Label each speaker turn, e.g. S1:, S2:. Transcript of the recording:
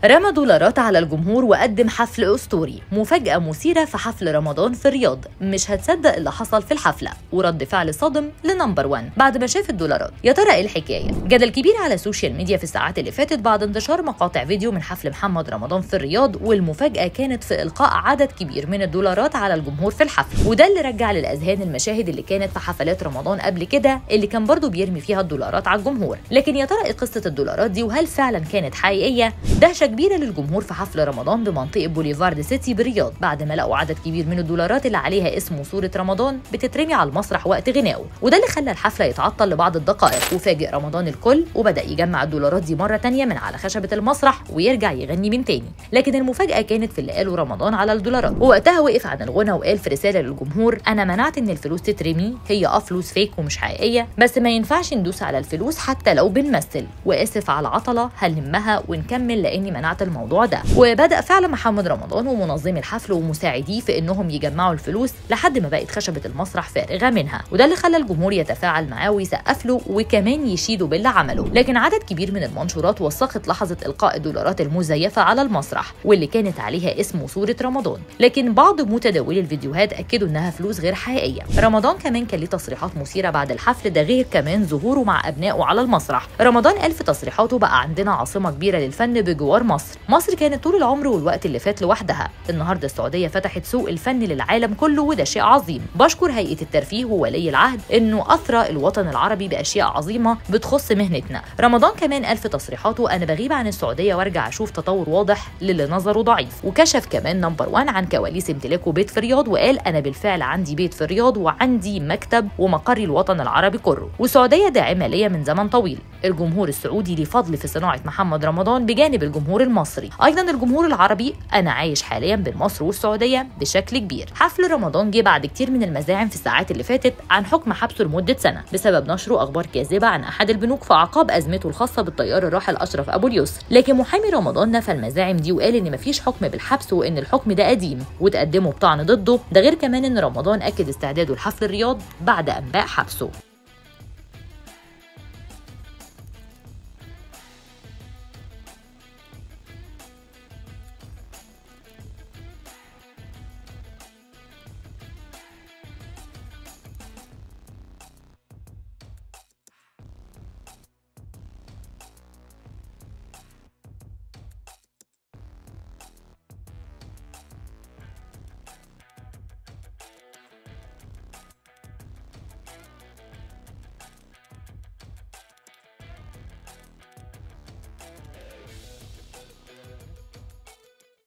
S1: رمى دولارات على الجمهور وقدم حفل اسطوري مفاجاه مثيره في حفل رمضان في الرياض مش هتصدق اللي حصل في الحفله ورد فعل صادم لنمبر 1 بعد ما شاف الدولارات يا ترى ايه الحكايه جدل كبير على السوشيال ميديا في الساعات اللي فاتت بعد انتشار مقاطع فيديو من حفل محمد رمضان في الرياض والمفاجاه كانت في القاء عدد كبير من الدولارات على الجمهور في الحفل وده اللي رجع للاذهان المشاهد اللي كانت في حفلات رمضان قبل كده اللي كان برضه بيرمي فيها الدولارات على الجمهور لكن يا ترى ايه قصه الدولارات دي وهل فعلا كانت حقيقيه دهشه كبيره للجمهور في حفل رمضان بمنطقه بوليفارد سيتي بالرياض بعد ما لقوا عدد كبير من الدولارات اللي عليها اسم وصوره رمضان بتترمي على المسرح وقت غنائه وده اللي خلى الحفله يتعطل لبعض الدقائق وفاجئ رمضان الكل وبدا يجمع الدولارات دي مره تانية من على خشبه المسرح ويرجع يغني من تاني لكن المفاجاه كانت في اللي قاله رمضان على الدولارات ووقتها وقف عن الغنى وقال في رساله للجمهور انا منعت ان الفلوس تترمي هي اه فلوس فيك ومش حقيقيه بس ما ينفعش ندوس على الفلوس حتى لو بنمثل واسف على العطله هنلمها ونكمل لاني منعت الموضوع ده وبدا فعلا محمد رمضان ومنظمي الحفل ومساعديه في انهم يجمعوا الفلوس لحد ما بقت خشبه المسرح فارغه منها وده اللي خلى الجمهور يتفاعل معاه ويسقف له وكمان يشيدوا باللي عمله لكن عدد كبير من المنشورات وثقت لحظه القاء الدولارات المزيفه على المسرح واللي كانت عليها اسم وصوره رمضان لكن بعض متداولي الفيديوهات اكدوا انها فلوس غير حقيقيه رمضان كمان كان ليه تصريحات مثيره بعد الحفل ده غير كمان ظهوره مع ابنائه على المسرح رمضان قال في تصريحاته بقى عندنا عاصمه كبيره للفن بجوار مصر مصر كانت طول العمر والوقت اللي فات لوحدها النهارده السعوديه فتحت سوق الفن للعالم كله وده شيء عظيم بشكر هيئه الترفيه وولي العهد انه اثرى الوطن العربي باشياء عظيمه بتخص مهنتنا رمضان كمان قال في تصريحاته انا بغيب عن السعوديه وارجع اشوف تطور واضح للي نظره ضعيف وكشف كمان نمبر 1 عن كواليس امتلاكه بيت في الرياض وقال انا بالفعل عندي بيت في الرياض وعندي مكتب ومقري الوطن العربي كله والسعوديه داعمه ليا من زمن طويل الجمهور السعودي ليه فضل في صناعه محمد رمضان بجانب الجمهور المصري ايضا الجمهور العربي انا عايش حاليا بين مصر والسعوديه بشكل كبير حفل رمضان جه بعد كتير من المزاعم في الساعات اللي فاتت عن حكم حبسه لمده سنه بسبب نشره اخبار كاذبه عن احد البنوك في اعقاب ازمته الخاصه بالطيار الراحل اشرف ابو اليسر لكن محامي رمضان نفى المزاعم دي وقال ان مفيش حكم بالحبس وان الحكم ده قديم وتقدموا بطعن ضده ده غير كمان ان رمضان اكد استعداده لحفل الرياض بعد انباء حبسه